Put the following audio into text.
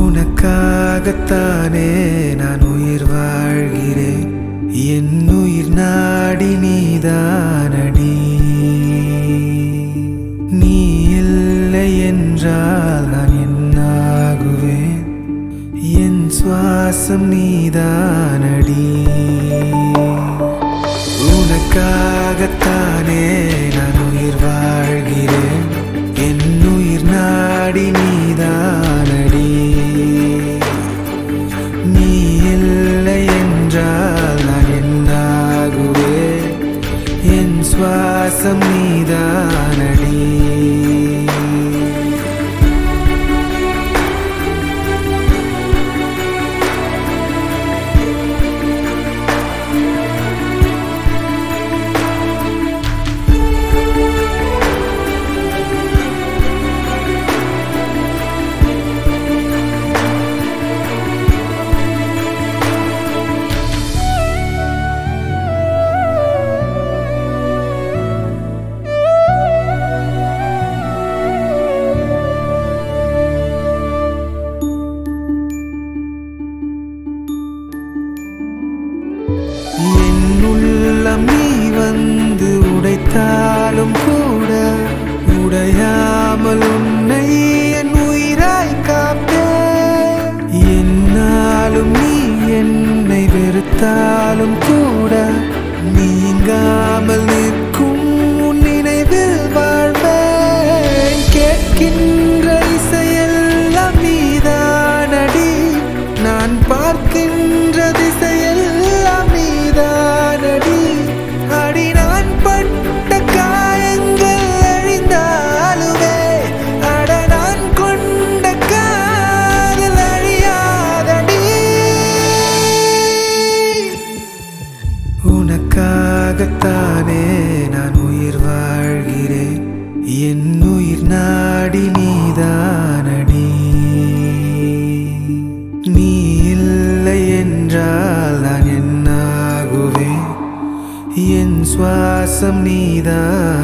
உனக்காகத்தானே நான் உயிர் வாழ்கிறேன் என் உயிர் நாடி நீதானடி நீ இல்லை என்றால் நான் என்னாகுவேன் என் சுவாசம் நீதானடி உனக்காகத்தானே நான் உயிர் வாழ்கிறேன் என் உயிர் நாடி நீதானடி நீ இல்லை என்றால் நான் என்னாகுவேன் என் சுவாசம் நீதானடி என் உள்ளம் நீ வந்து உடைத்தாலும் கூட உடையாமல் உன்னை என் உயிராய் காப்பேன் என்னாலும் நீ என்னை வெறுத்தாலும் கூட நீங்காமல் நிற்கும் உன் நினைவில் வாழ்வேன் கேட்கின்ற இசையெல்லாம் நீதானடி நான் பார்க்கின்ற திசையெல்லாம் நீதானடி அடி நான் பட்ட காயங்கள் அழிந்தாலுமே அட நான் கொண்ட காதல் அழியாதடி உனக்காகத்தானே நான் உயிர் வாழ்கிறேன் என் உயிர் நாடி நீதானடி நீ இல்லை என்றால் நான் என்னாகுவேன் என் சுவாசம் நீதான்